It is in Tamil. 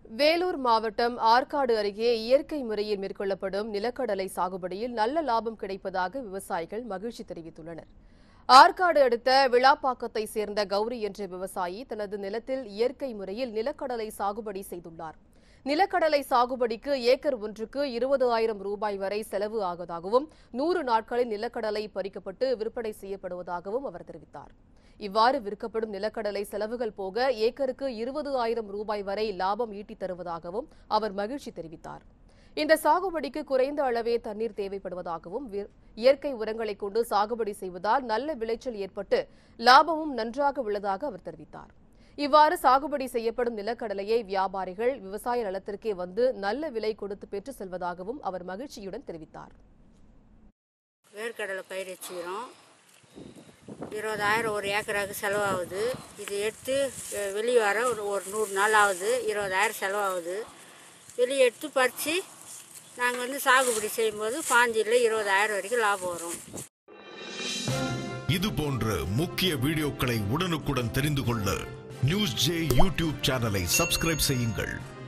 வேலூர் மாவட்டம் ஆற்காடு அருகே இயற்கை முறையில் மேற்கொள்ளப்படும் நிலக்கடலை சாகுபடியில் நல்ல லாபம் கிடைப்பதாக விவசாயிகள் மகிழ்ச்சி தெரிவித்துள்ளனர் ஆற்காடு அடுத்த விழாப்பாக்கத்தை சேர்ந்த கௌரி என்ற விவசாயி தனது நிலத்தில் இயற்கை முறையில் நிலக்கடலை சாகுபடி செய்துள்ளார் நிலக்கடலை சாகுபடிக்கு ஏக்கர் ஒன்றுக்கு இருபது ஆயிரம் ரூபாய் வரை செலவு ஆவதாகவும் நூறு நாட்களில் நிலக்கடலை பறிக்கப்பட்டு விற்பனை செய்யப்படுவதாகவும் அவர் தெரிவித்தார் இவ்வாறு விற்கப்படும் நிலக்கடலை செலவுகள் போக ஏக்கருக்கு இருபது ஆயிரம் ரூபாய் வரை லாபம் ஈட்டித் தருவதாகவும் அவர் மகிழ்ச்சி தெரிவித்தார் இந்த சாகுபடிக்கு குறைந்த அளவே தண்ணீர் தேவைப்படுவதாகவும் வி- இயற்கை உரங்களை கொண்டு சாகுபடி செய்வதால் நல்ல விளைச்சல் ஏற்பட்டு லாபமும் நன்றாக உள்ளதாக அவர் தெரிவித்தார் இவ்வாறு சாகுபடி செய்யப்படும் நிலக்கடலையை வியாபாரிகள் விவசாய நலத்திற்கே வந்து நல்ல விலை கொடுத்து பெற்று செல்வதாகவும் அவர் மகிழ்ச்சியுடன் தெரிவித்தார் வேர்க்கடலை பயிர் வச்சுக்கிறோம் இருபதாயிரம் ஒரு ஏக்கராக்கு செலவாகுது இது எடுத்து அஹ், வெளியே வர ஒரு ஒரு நூறு நாள் ஆகுது இருபதாயிரம் செலவாகுது வெளியே எடுத்து பறித்து நாங்கள் வந்து சாகுபடி செய்யும்போது பாஞ்சில் இருபதாயிரம் வரைக்கும் லாபம் வரும் இது போன்ற முக்கிய வீடியோக்களை உடனுக்குடன் தெரிந்து கொள்ள நியூஸ் ஜே யூடியூப் சேனலை சப்ஸ்கிரைப் செய்யுங்கள்